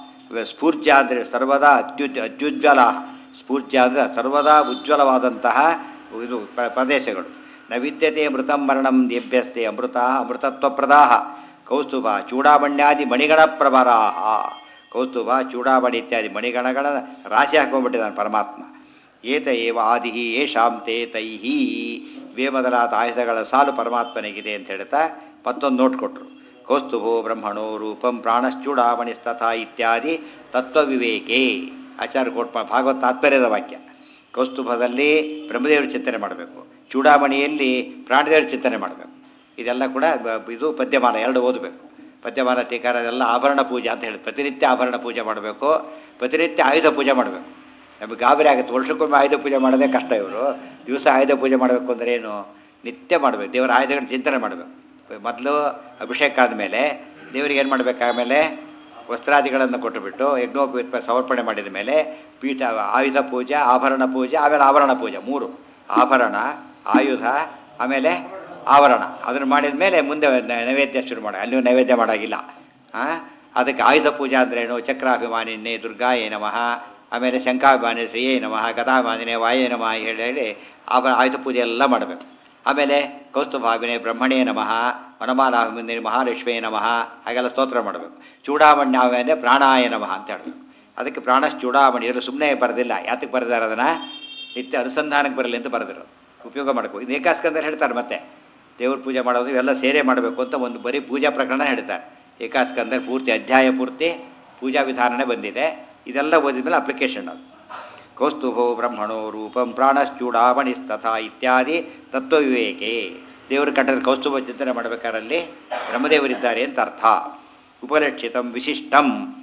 Speaker 1: ಸ್ಫೂರ್ಜ ಅಂದರೆ ಸರ್ವದಾ ಅತ್ಯುಜ್ ಅತ್ಯುಜ್ವಲ ಸ್ಫೂರ್ಜ ಅಂದರೆ ಸರ್ವದಾ ಉಜ್ವಲವಾದಂತಹ ಇದು ಪ್ರ- ಪ್ರದೇಶಗಳು ನ ವಿದ್ಯತೆ ಮೃತಂ ಮರಣಂ ದೇಭ್ಯಸ್ತೆ ಅಮೃತ ಅಮೃತತ್ವಪ್ರದಾಹ ಕೌಸ್ತುಭ ಚೂಡಾಮಣ್ಯಾದಿ ಮಣಿಗಣ ಪ್ರಭರಾಹ ಕೌಸ್ತುಭ ಚೂಡಾಮಣಿ ಇತ್ಯಾದಿ ಮಣಿಗಣಗಳ ರಾಶಿ ಹಾಕೊಂಡ್ಬಿಟ್ಟಿದ್ದಾನೆ ಪರಮಾತ್ಮ ಏತ ಏವ ಆದಿ ಏಷಾಂ ತೇ ತೈಹಿ ವೇ ಮೊದಲಾದ ಆಯುಧಗಳ ಸಾಲು ಪರಮಾತ್ಮನಿಗಿದೆ ಅಂತ ಹೇಳ್ತಾ ಮತ್ತೊಂದು ನೋಟ್ ಕೊಟ್ಟರು ಕೌಸ್ತುಭೋ ಬ್ರಹ್ಮಣೋ ರೂಪಂ ಪ್ರಾಣಶ್ಚೂಡಾಮಣಿಸ್ತಥಾ ಇತ್ಯಾದಿ ತತ್ವವಿವೇಕೆ ಆಚಾರ್ಯ ಕೋಟ್ ಭಾಗವತ್ ತಾತ್ಪರ್ಯದ ವಾಕ್ಯ ಕೌಸ್ತುಭದಲ್ಲಿ ಬ್ರಹ್ಮದೇವರ ಚಿಂತನೆ ಮಾಡಬೇಕು ಚೂಡಾಮಣಿಯಲ್ಲಿ ಪ್ರಾಣದೇವರ ಚಿಂತನೆ ಮಾಡಬೇಕು ಇದೆಲ್ಲ ಕೂಡ ಬ- ಇದು ಪದ್ಯಮಾನ ಎರಡು ಓದಬೇಕು ಪದ್ಯಮಾನ ಟೀಕಾರ ಅದೆಲ್ಲ ಆಭರಣ ಪೂಜೆ ಅಂತ ಹೇಳಿ ಪ್ರತಿನಿತ್ಯ ಆಭರಣ ಪೂಜೆ ಮಾಡಬೇಕು ಪ್ರತಿನಿತ್ಯ ಆಯುಧ ಪೂಜೆ ಮಾಡಬೇಕು ನಮಗೆ ಗಾಬರಿ ಆಗುತ್ತೆ ವರ್ಷಕ್ಕೊಮ್ಮೆ ಆಯುಧ ಪೂಜೆ ಮಾಡೋದೇ ಕಷ್ಟ ಇವರು ದಿವಸ ಆಯುಧ ಪೂಜೆ ಮಾಡಬೇಕು ಅಂದ್ರೆ ಏನು ನಿತ್ಯ ಮಾಡಬೇಕು ದೇವರ ಆಯುಧಗಳ ಚಿಂತನೆ ಮಾಡಬೇಕು ಮೊದಲು ಅಭಿಷೇಕ ಆದಮೇಲೆ ದೇವರಿಗೆ ಏನು ಮಾಡಬೇಕು ಆಮೇಲೆ ವಸ್ತ್ರಾದಿಗಳನ್ನು ಕೊಟ್ಟುಬಿಟ್ಟು ಯಜ್ಞೋಪಯುಕ್ತ ಸಮರ್ಪಣೆ ಮಾಡಿದ ಮೇಲೆ ಪೀಠ ಆಯುಧ ಪೂಜೆ ಆಭರಣ ಪೂಜೆ ಆಮೇಲೆ ಆಭರಣ ಪೂಜೆ ಮೂರು ಆಭರಣ ಆಯುಧ ಆಮೇಲೆ ಆವರಣ ಅದನ್ನು ಮಾಡಿದ ಮೇಲೆ ಮುಂದೆ ನ- ನೈವೇದ್ಯ ಶುರು ಮಾಡಿ ಅಲ್ಲಿಯೂ ನೈವೇದ್ಯ ಮಾಡೋಗಿಲ್ಲ ಆ? ಅದಕ್ಕೆ ಆಯುಧ ಪೂಜೆ ಅಂದ್ರೇನು ಚಕ್ರಾಭಿಮಾನಿನ್ನೇ ದುರ್ಗಾಯೇ ನಮಃ ಆಮೇಲೆ ಶಂಖಾಭಿಮಾನಿ ಶ್ರೀಯೇ ನಮಃ ಗದಾಭಿಮಾನಿನೇ ವಾಯೇ ನಮಃ ಹೇಳಿ ಹೇಳಿ ಆಭ ಆಯುಧ ಪೂಜೆ ಎಲ್ಲ ಮಾಡಬೇಕು ಆಮೇಲೆ ಕೌಸ್ತುಭಾಭಿನೇ ಬ್ರಹ್ಮಣೇ ನಮಃ ವನಮಾಲಾಭಿಮಂದಿ ಮಹಾಲಕ್ಷ್ಮೇ ನಮಃ ಹಾಗೆಲ್ಲ ಸ್ತೋತ್ರ ಮಾಡಬೇಕು ಚೂಡಾಮಣ್ಯಾವೇನೆ ಪ್ರಾಣಾಯ ನಮಃ ಅಂತ ಹೇಳಬೇಕು ಅದಕ್ಕೆ ಪ್ರಾಣಸ್ ಚೂಡಾಮಣಿ ಇವರು ಸುಮ್ಮನೆ ಬರೆದಿಲ್ಲ ಯಾತಕ್ಕೆ ಬರೆದಾರೆ ಅದನ್ನು ನಿತ್ಯ ಅನುಸಂಧಾನಕ್ಕೆ ಬರಲಿ ಅಂತ ಬರೆದಿರೋದು ಉಪಯೋಗ ಮಾಡಬೇಕು ಇದು ಏಕಾಸ್ಕಂದಲ್ಲಿ ಹೇಳ್ತಾರೆ ಮತ್ತೆ ದೇವ್ರ ಪೂಜೆ ಮಾಡೋದು ಇವೆಲ್ಲ ಸೇರೆ ಮಾಡಬೇಕು ಅಂತ ಒಂದು ಬರೀ ಪೂಜಾ ಪ್ರಕರಣ ಹೇಳ್ತಾರೆ ಏಕಾಸ್ಕಂದಲ್ಲಿ ಪೂರ್ತಿ ಅಧ್ಯಾಯ ಪೂರ್ತಿ ಪೂಜಾ ವಿಧಾನನೇ ಬಂದಿದೆ ಇದೆಲ್ಲ ಓದಿದ ಮೇಲೆ ಅಪ್ಲಿಕೇಶನ್ ಅದು ಕೌಸ್ತುಭೋ ಬ್ರಹ್ಮಣೋ ರೂಪಂ ಪ್ರಾಣಶ್ಚೂಡಾಮಣಿಸ್ತಥಾ ಇತ್ಯಾದಿ ತತ್ವವಿವೇಕೆ ದೇವರು ಕಂಡ್ರೆ ಕೌಸ್ತುಭ ಚಿಂತನೆ ಮಾಡಬೇಕಾರಲ್ಲಿ ಬ್ರಹ್ಮದೇವರಿದ್ದಾರೆ ಅಂತ ಅರ್ಥ ಉಪಲಕ್ಷಿತಂ ವಿಶಿಷ್ಟಂ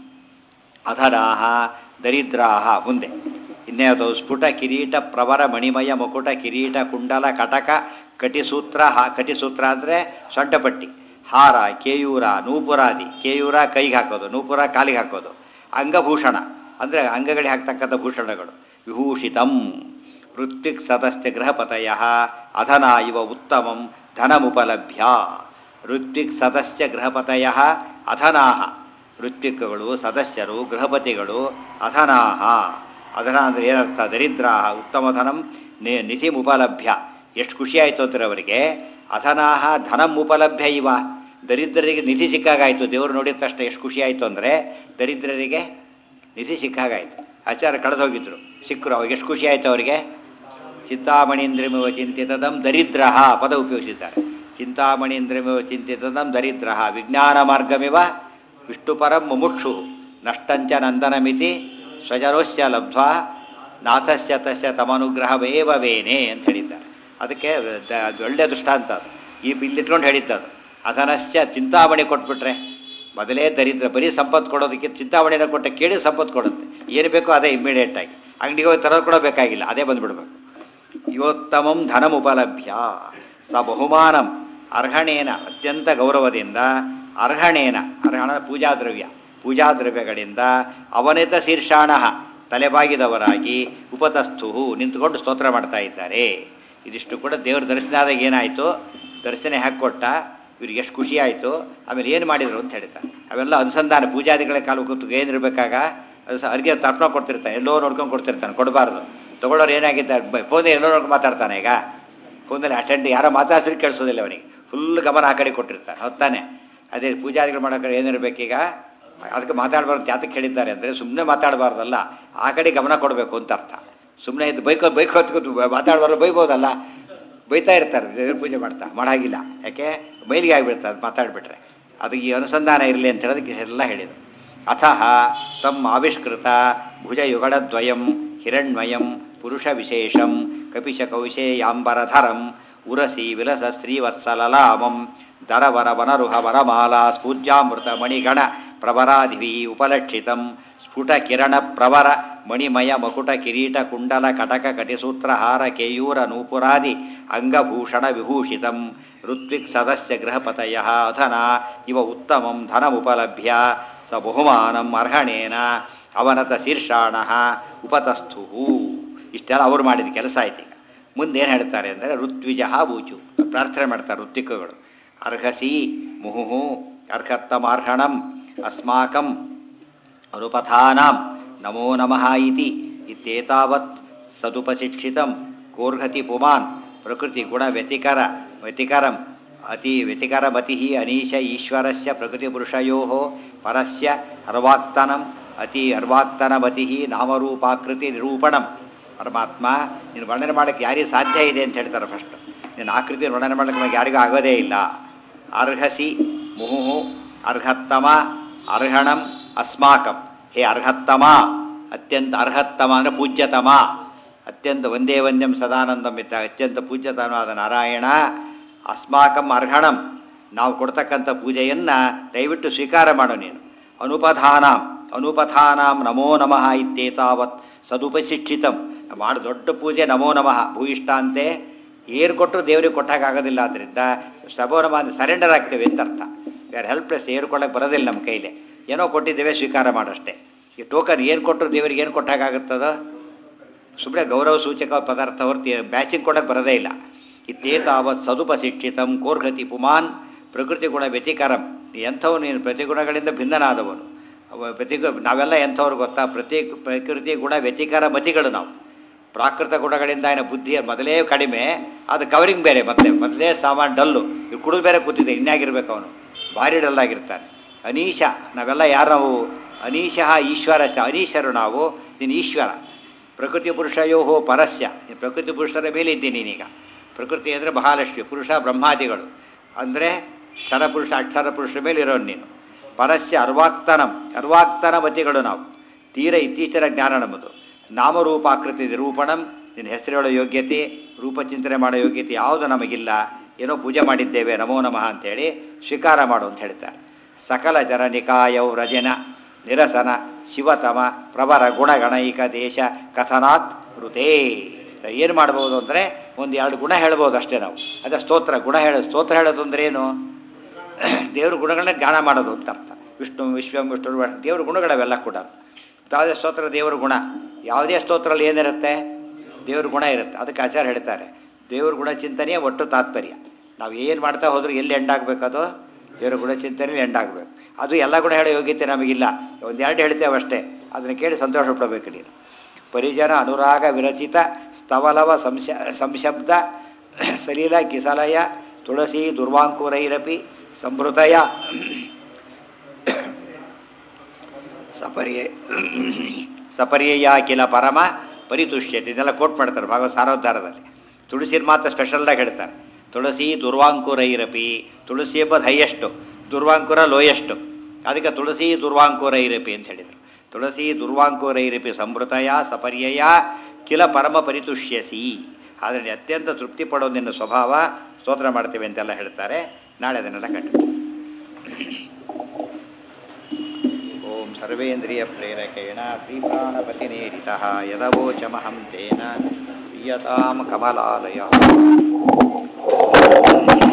Speaker 1: ಅಧರಾಹ ದರಿದ್ರಾಹ ಮುಂದೆ ಇನ್ಯಾವುದು ಸ್ಫುಟ ಕಿರೀಟ ಪ್ರವರ ಮಣಿಮಯ ಮುಕುಟ ಕಿರೀಟ ಕುಂಡಲ ಕಟಕ ಕಟಿಸೂತ್ರ ಹಾ ಕಟಿಸೂತ್ರ ಅಂದರೆ ಸೊಂಟಪಟ್ಟಿ ಹಾರ ಕೇಯೂರ ನೂಪುರಾದಿ ಕೇಯೂರ ಕೈಗೆ ಹಾಕೋದು ನೂಪುರ ಕಾಲಿಗೆ ಹಾಕೋದು ಅಂಗಭೂಷಣ ಅಂದರೆ ಅಂಗಗಳಿಗೆ ಹಾಕ್ತಕ್ಕಂಥ ಭೂಷಣಗಳು ವಿಭೂಷಿತಂ ಋತ್ವಿಕ್ ಸದಸ್ಯ ಗೃಹಪತಯ ಅಧನ ಇವ ಉತ್ತಮಂ ಧನಮುಪಲಭ್ಯ ಋತ್ವಿಕ್ ಸದಸ್ಯ ಗೃಹಪತಯ ಅಧನಾಹ ಋತ್ವಿಕ್ಗಳು ಸದಸ್ಯರು ಗೃಹಪತಿಗಳು ಅಧನಾಹ ಅಧನ ಅಂದರೆ ಏನರ್ಥ ದರಿದ್ರಾಹ ಉತ್ತಮ ಧನಂ ನಿ ನಿಧಿ ಉಪಲಭ್ಯ ಎಷ್ಟು ಖುಷಿ ಆಯಿತು ಅಂತಾರೆ ಅವರಿಗೆ ಅಧನಾಹ ಧನಂ ಉಪಲಭ್ಯ ಇವ ದರಿದ್ರರಿಗೆ ನಿಧಿ ಸಿಕ್ಕಾಗಾಯಿತು ದೇವರು ನೋಡಿದ ತಕ್ಷಣ ಎಷ್ಟು ಖುಷಿ ಆಯಿತು ಅಂದರೆ ದರಿದ್ರರಿಗೆ ನಿಧಿ ಸಿಕ್ಕಾಗಾಯಿತು ಆಚಾರ ಕಳೆದು ಹೋಗಿದ್ರು ಸಿಕ್ಕರು ಅವಾಗ ಎಷ್ಟು ಖುಷಿ ಆಯಿತು ಅವರಿಗೆ ಚಿಂತಾಮಣೀಂದ್ರಮಿವ ಚಿಂತಿತದಂ ದರಿದ್ರ ಪದ ಉಪಯೋಗಿಸಿದ್ದಾರೆ ಚಿಂತಾಮಣೀಂದ್ರಮಿವ ಚಿಂತಿತದಂ ದರಿದ್ರ ವಿಜ್ಞಾನ ಮಾರ್ಗಮಿವ ವಿಷ್ಣುಪರಂ ಮುಮುಕ್ಷು ನಷ್ಟಂಚ ನಂದನಮಿತಿ ಸ್ವಜರೋಸ್ಯ ಲಬ್ಧ್ವಾ ನಾಥಸ್ಯ ತಸ್ಯ ತಮನುಗ್ರಹವೇವ ವೇನೆ ಅಂತ ಹೇಳಿದ್ದಾರೆ ಅದಕ್ಕೆ ದ- ಅದು ಒಳ್ಳೆಯ ದೃಷ್ಟಾಂತ ಅದು ಈ ಇಲ್ಲಿಟ್ಕೊಂಡು ಹೇಳಿದ್ದದು ಅಧನಸ್ಯ ಚಿಂತಾಮಣಿ ಕೊಟ್ಬಿಟ್ರೆ ಮೊದಲೇ ದರಿದ್ರ ಬರೀ ಸಂಪತ್ತು ಕೊಡೋದಕ್ಕೆ ಚಿಂತಾಮಣಿನ ಕೊಟ್ಟ ಕೇಳಿ ಸಂಪತ್ತು ಕೊಡುತ್ತೆ ಏನು ಬೇಕೋ ಅದೇ ಇಮ್ಮಿಡಿಯೇಟ್ ಆಗಿ ಅಂಗಡಿಗೆ ಹೋಗಿ ತರೋದು ಕೂಡ ಬೇಕಾಗಿಲ್ಲ ಅದೇ ಬಂದ್ಬಿಡ್ಬೇಕು ಯೋತ್ತಮಂ ಧನಮುಪಲಭ್ಯ ಸ ಬಹುಮಾನಂ ಅರ್ಹಣೇನ ಅತ್ಯಂತ ಗೌರವದಿಂದ ಅರ್ಹಣೇನ ಅರ್ಹಣ ಪೂಜಾದ್ರವ್ಯ ಪೂಜಾದ್ರವ್ಯಗಳಿಂದ ಅವನಿತ ಶೀರ್ಷಾಣ ತಲೆಬಾಗಿದವರಾಗಿ ಉಪತಸ್ಥು ನಿಂತುಕೊಂಡು ಸ್ತೋತ್ರ ಮಾಡ್ತಾ ಇದ್ದಾರೆ ಇದಿಷ್ಟು ಕೂಡ ದೇವರ ದರ್ಶನ ಆದಾಗ ಏನಾಯಿತು ದರ್ಶನ ಹಾಕ್ಕೊಟ್ಟ ಇವ್ರಿಗೆ ಎಷ್ಟು ಖುಷಿ ಆಯಿತು ಆಮೇಲೆ ಏನು ಮಾಡಿದರು ಅಂತ ಹೇಳ್ತಾರೆ ಅವೆಲ್ಲ ಅನುಸಂಧಾನ ಪೂಜಾದಿಗಳ ಕಾಲ ಕೂತು ಏನಿರಬೇಕಾಗ ಅದು ಸಹ ಅರ್ಗೆ ತರ್ಪಣ ಕೊಡ್ತಿರ್ತಾನೆ ಎಲ್ಲೋ ನೋಡ್ಕೊಂಡು ಕೊಡ್ತಿರ್ತಾನೆ ಕೊಡಬಾರ್ದು ತೊಗೊಳೋರು ಏನಾಗಿದ್ದಾರೆ ಫೋನ್ ಎಲ್ಲೋ ನೋಡ್ಕೊಂಡು ಮಾತಾಡ್ತಾನೆ ಈಗ ಫೋನಲ್ಲಿ ಅಟೆಂಡ್ ಯಾರೋ ಮಾತಾಡ್ಸಿದ್ರೆ ಕೇಳಿಸೋದಿಲ್ಲ ಅವನಿಗೆ ಫುಲ್ ಗಮನ ಆ ಕಡೆ ಕೊಟ್ಟಿರ್ತಾನೆ ಹೊತ್ತಾನೆ ಅದೇ ಪೂಜಾದಿಗಳು ಮಾಡೋ ಕಡೆ ಏನಿರಬೇಕೀಗ ಅದಕ್ಕೆ ಮಾತಾಡಬಾರ್ದು ಯಾತಕ್ಕೆ ಹೇಳಿದ್ದಾರೆ ಅಂದರೆ ಸುಮ್ಮನೆ ಮಾತಾಡಬಾರ್ದಲ್ಲ ಆ ಕಡೆ ಗಮನ ಕೊಡಬೇಕು ಅಂತ ಅರ್ಥ ಸುಮ್ಮನೆ ಇದು ಬೈಕೋ ಬೈಕ್ ಹೊತ್ಕೊಂಡು ಮಾತಾಡಬಾರ್ದು ಬೈಬೋದಲ್ಲ ಬೈತಾ ಇರ್ತಾರೆ ದೇವ್ರ ಪೂಜೆ ಮಾಡ್ತಾ ಮಾಡಾಗಿಲ್ಲ ಯಾಕೆ ಮೈಲಿಗೆ ಆಗಿಬಿಡ್ತಾರೆ ಅದು ಮಾತಾಡಿಬಿಟ್ರೆ ಅದಕ್ಕೆ ಈ ಅನುಸಂಧಾನ ಇರಲಿ ಅಂತ ಹೇಳೋದಕ್ಕೆ ಎಲ್ಲ ಹೇಳಿದರು ಅತಃ ತಮ್ಮ ಆವಿಷ್ಕೃತ ಭುಜಯುಗಳದ್ವಯಂ ಹಿರಣ್ಮಯಂ ಪುರುಷ ವಿಶೇಷಂ ಕಪಿಶ ಕೌಶೇಯಾಂಬರಧರಂ ಉರಸಿ ವಿಲಸ ಶ್ರೀವತ್ಸಲಲಾಮಂ ದರವರ ವನರುಹ ವರಮಾಲಾ ಸ್ಫೂಜ್ಯಾಮೃತ ಮಣಿಗಣ ಪ್ರವರಾಧಿವಿ ಉಪಲಕ್ಷಿತಂ ಸ್ಫುಟ ಕಿರಣ ಪ್ರವರ ಮಣಿಮಯ ಮಕುಟ ಕಿರೀಟ ಕುಂಡಲ ಕಟಕ ಕಟಿಸೂತ್ರ ಹಾರ ಕೇಯೂರ ನೂಪುರಾದಿ ಅಂಗಭೂಷಣ ವಿಭೂಷಿತಂ ಋತ್ವಿಕ್ ಸದಸ್ಯ ಗೃಹಪತಯ ಅಧನ ಇವ ಉತ್ತಮಂ ಧನಮುಪಲಭ್ಯ ಸ ಬಹುಮಾನಂ ಅರ್ಹಣೇನ ಅವನತ ಶೀರ್ಷಾಣ ಉಪತಸ್ಥು ಇಷ್ಟೆಲ್ಲ ಅವ್ರು ಮಾಡಿದ ಕೆಲಸ ಆಯ್ತು ಈಗ ಮುಂದೆ ಏನು ಹೇಳ್ತಾರೆ ಅಂದರೆ ಋತ್ವಿಜ ಬೂಚು ಪ್ರಾರ್ಥನೆ ಮಾಡ್ತಾರೆ ಋತ್ವಿಕಗಳು ಅರ್ಹಸಿ ಮುಹುಹು ಅರ್ಹತ್ತಮಾರ್ಹಣಂ ಅಸ್ಮಾಕಂ ಅನುಪಥಾನಾಂ ನಮೋ ನಮಃ ಇತಿ ಇತ್ಯೇತಾವತ್ ಸದುಪಶಿಕ್ಷಿತಂ ಕೋರ್ಹತಿ ಪುಮಾನ್ ಪ್ರಕೃತಿ ಗುಣ ವ್ಯತಿಕರ ವ್ಯತಿಕರಂ ಅತಿ ವ್ಯತಿಕರಮತಿ ಅನೀಶ ಈಶ್ವರಸ್ಯ ಪ್ರಕೃತಿ ಪುರುಷಯೋ ಪರಸ್ಯ ಅರ್ವಾಕ್ತನಂ ಅತಿ ಅರ್ವಾಕ್ತನಮತಿ ನಾಮರೂಪಾಕೃತಿ ನಿರೂಪಣಂ ಪರಮಾತ್ಮ ನೀನು ವರ್ಣನೆ ಮಾಡೋಕ್ಕೆ ಯಾರಿಗೆ ಸಾಧ್ಯ ಇದೆ ಅಂತ ಹೇಳ್ತಾರೆ ಫಸ್ಟ್ ನೀನು ಆಕೃತಿ ವರ್ಣನೆ ಮಾಡೋಕ್ಕೆ ನಮಗೆ ಯಾರಿಗೂ ಆಗೋದೇ ಇಲ್ಲ ಅರ್ಹಸಿ ಮುಹುಹು ಅರ್ಹತ್ತಮ ಅರ್ಹಣಂ ಅಸ್ಮಾಕಂ ಹೇ ಅರ್ಹತ್ತಮ ಅತ್ಯಂತ ಅರ್ಹತ್ತಮ ಅಂದರೆ ಪೂಜ್ಯತಮ ಅತ್ಯಂತ ಒಂದೇ ವಂದ್ಯಂ ಸದಾನಂದಂ ಇದ್ದ ಅತ್ಯಂತ ಪೂಜ್ಯತನವಾದ ನಾರಾಯಣ ಅಸ್ಮಾಕಂ ಅರ್ಹಣಂ ನಾವು ಕೊಡ್ತಕ್ಕಂಥ ಪೂಜೆಯನ್ನು ದಯವಿಟ್ಟು ಸ್ವೀಕಾರ ಮಾಡು ನೀನು ಅನುಪಧಾನಾಂ ಅನುಪಥಾನಾಂ ನಮೋ ನಮಃ ಇತ್ಯೇತಾವತ್ ಸದುಪಶಿಕ್ಷಿತಂ ಮಾಡಿ ದೊಡ್ಡ ಪೂಜೆ ನಮೋ ನಮಃ ಭೂಯಿಷ್ಠಾಂತೆ ಏನು ಕೊಟ್ಟರು ದೇವರಿಗೆ ಕೊಟ್ಟಾಗೋದಿಲ್ಲ ಆದ್ದರಿಂದ ಸಬೋ ನಮ ಸರೆಂಡರ್ ಆಗ್ತೇವೆ ಅಂತ ಅರ್ಥ ಯಾರು ಹೆಲ್ಪ್ಲೆಸ್ ಏನು ಕೊಡೋಕ್ಕೆ ಬರೋದಿಲ್ಲ ನಮ್ಮ ಕೈಲಿ ಏನೋ ಕೊಟ್ಟಿದ್ದೇವೆ ಸ್ವೀಕಾರ ಮಾಡಷ್ಟೇ ಈ ಟೋಕನ್ ಏನು ಕೊಟ್ಟರು ದೇವರಿಗೆ ಏನು ಕೊಟ್ಟಾಗುತ್ತದೋ ಸುಮ್ಮನೆ ಗೌರವ ಸೂಚಕ ಪದಾರ್ಥ ಹೊರತು ಬ್ಯಾಚಿಂಗ್ ಕೊಡೋಕ್ಕೆ ಬರೋದೇ ಇಲ್ಲ ಇತ್ತೇತಾವತ್ ಸದುಪಶಿಕ್ಷಿತಂ ಕೋರ್ಗತಿ ಪುಮಾನ್ ಪ್ರಕೃತಿ ಗುಣ ವ್ಯತಿಕರಂ ಎಂಥವು ನೀನು ಪ್ರತಿಗುಣಗಳಿಂದ ಭಿನ್ನನಾದವನು ಅವ ಪ್ರತಿ ನಾವೆಲ್ಲ ಎಂಥವ್ರು ಗೊತ್ತಾ ಪ್ರತಿ ಪ್ರಕೃತಿ ಗುಣ ವ್ಯತಿಕರ ಮತಿಗಳು ನಾವು ಪ್ರಾಕೃತ ಗುಣಗಳಿಂದ ಏನ ಬುದ್ಧಿ ಮೊದಲೇ ಕಡಿಮೆ ಅದು ಕವರಿಂಗ್ ಬೇರೆ ಮತ್ತೆ ಮೊದಲೇ ಸಾಮಾನು ಡಲ್ಲು ಇವು ಕುಡಿದು ಬೇರೆ ಕೂತಿದೆ ಇನ್ನಾಗಿರ್ಬೇಕು ಅವನು ಭಾರಿ ಡಲ್ಲಾಗಿರ್ತಾನೆ ಅನೀಶ ನಾವೆಲ್ಲ ಯಾರು ನಾವು ಅನೀಶಃ ಈಶ್ವರ ಅನೀಶರು ನಾವು ನೀನು ಈಶ್ವರ ಪ್ರಕೃತಿ ಪುರುಷಯೋ ಪರಸ್ಯ ನೀನು ಪ್ರಕೃತಿ ಪುರುಷರ ಮೇಲೆ ಇದ್ದೀನಿ ನೀನೀಗ ಪ್ರಕೃತಿ ಅಂದರೆ ಮಹಾಲಕ್ಷ್ಮಿ ಪುರುಷ ಬ್ರಹ್ಮಾದಿಗಳು ಅಂದರೆ ಕ್ಷರಪುರುಷ ಅಕ್ಷರ ಪುರುಷರ ಮೇಲೆ ಇರೋನು ನೀನು ಪರಸ್ಯ ಅರ್ವಾಕ್ತನಂ ಅರ್ವಾಕ್ತನ ಮತಿಗಳು ನಾವು ತೀರ ಇತ್ತೀಚಿನ ಜ್ಞಾನ ನಮ್ಮದು ನಾಮರೂಪಾಕೃತಿ ನಿರೂಪಣಂ ನಿನ್ನ ಹೆಸರುಗಳ ಯೋಗ್ಯತೆ ರೂಪಚಿಂತನೆ ಮಾಡೋ ಯೋಗ್ಯತೆ ಯಾವುದು ನಮಗಿಲ್ಲ ಏನೋ ಪೂಜೆ ಮಾಡಿದ್ದೇವೆ ನಮೋ ನಮಃ ಅಂತೇಳಿ ಸ್ವೀಕಾರ ಮಾಡು ಅಂತ ಹೇಳ್ತಾರೆ ಸಕಲ ಜನ ನಿಕಾಯೌ ರಜನ ನಿರಸನ ಶಿವತಮ ಪ್ರವರ ಗುಣಗಣೈಕ ದೇಶ ಕಥನಾತ್ ಋತೇ ಏನು ಮಾಡ್ಬೋದು ಅಂದರೆ ಒಂದು ಎರಡು ಗುಣ ಹೇಳ್ಬೋದು ಅಷ್ಟೇ ನಾವು ಅದೇ ಸ್ತೋತ್ರ ಗುಣ ಹೇಳೋದು ಸ್ತೋತ್ರ ಹೇಳೋದು ಅಂದ್ರೆ ಏನು ದೇವ್ರ ಗುಣಗಳನ್ನ ಜ್ಞಾನ ಮಾಡೋದು ಅಂತ ಅರ್ಥ ವಿಷ್ಣು ವಿಶ್ವಂ ವಿಷ್ಣು ದೇವ್ರ ಗುಣಗಳವೆಲ್ಲ ಕೂಡ ಯಾವುದೇ ಸ್ತೋತ್ರ ದೇವ್ರ ಗುಣ ಯಾವುದೇ ಸ್ತೋತ್ರದಲ್ಲಿ ಏನಿರುತ್ತೆ ದೇವ್ರ ಗುಣ ಇರುತ್ತೆ ಅದಕ್ಕೆ ಆಚಾರ್ಯ ಹೇಳ್ತಾರೆ ದೇವ್ರ ಗುಣ ಚಿಂತನೆಯೇ ಒಟ್ಟು ತಾತ್ಪರ್ಯ ನಾವು ಏನು ಮಾಡ್ತಾ ಹೋದ್ರೂ ಎಲ್ಲಿ ಎಂಡಾಗಬೇಕು ಅದು ದೇವ್ರ ಗುಣ ಚಿಂತನೆಯಲ್ಲಿ ಎಂಡಾಗಬೇಕು ಅದು ಎಲ್ಲ ಗುಣ ಹೇಳೋ ಯೋಗ್ಯತೆ ನಮಗಿಲ್ಲ ಒಂದೆರಡು ಹೇಳ್ತೇವೆ ಅಷ್ಟೇ ಅದನ್ನು ಕೇಳಿ ಸಂತೋಷ ಪಡಬೇಕು ನೀನು ಪರಿಜನ ಅನುರಾಗ ವಿರಚಿತ ಸ್ತವಲವ ಸಂಶ ಸಂಶಬ್ದ ಸಲೀಲ ಕಿಸಲಯ ತುಳಸಿ ದುರ್ವಾಂಕುರೈರಪಿ ಸಂಭೃತಯ ಸಪರ್ಯ ಸಪರ್ಯಯ ಕಿಲ ಪರಮ ಪರಿತುಷ್ಯತೆ ಇದೆಲ್ಲ ಕೋಟ್ ಮಾಡ್ತಾರೆ ಭಾಗವತ ಸಾರೋದ್ಧಾರದಲ್ಲಿ ತುಳಸಿನ ಮಾತ್ರ ಸ್ಪೆಷಲ್ದಾಗಿ ಹೇಳ್ತಾರೆ ತುಳಸಿ ದುರ್ವಾಂಕುರೈರಪಿ ತುಳಸಿ ಎಂಬುದು ಹೈಯೆಸ್ಟು ದುರ್ವಾಂಕುರ ಲೋಯೆಸ್ಟು ಅದಕ್ಕೆ ತುಳಸಿ ದುರ್ವಾಂಕುರೈರಪಿ ಅಂತ ಹೇಳಿದರು ತುಳಸಿ ದುರ್ವಾಂಕುರೈರಪಿ ಸಂಭೃತಯ ಸಪರ್ಯಯ ಕಿಲ ಪರಮ ಪರಿತುಷ್ಯಸಿ ಆದರೆ ಅತ್ಯಂತ ತೃಪ್ತಿ ಪಡೋ ನಿನ್ನ ಸ್ವಭಾವ ಸ್ತೋತ್ರ ಮಾಡ್ತೇವೆ ಅಂತೆಲ್ಲ ಹೇಳ್ತಾರೆ ನಾಳೆ ಅದನ್ನೆಲ್ಲ ಕಟ್ಟಿ ಓಂ ಸರ್ವೇಂದ್ರಿಯ ಪ್ರೇರಕೇಣ ಶ್ರೀಪ್ರಾಣಪತಿನೇರಿತ ಯದವೋಚಮಹಂ ತೇನ ಪ್ರಿಯತಾಂ ಕಮಲಾಲಯ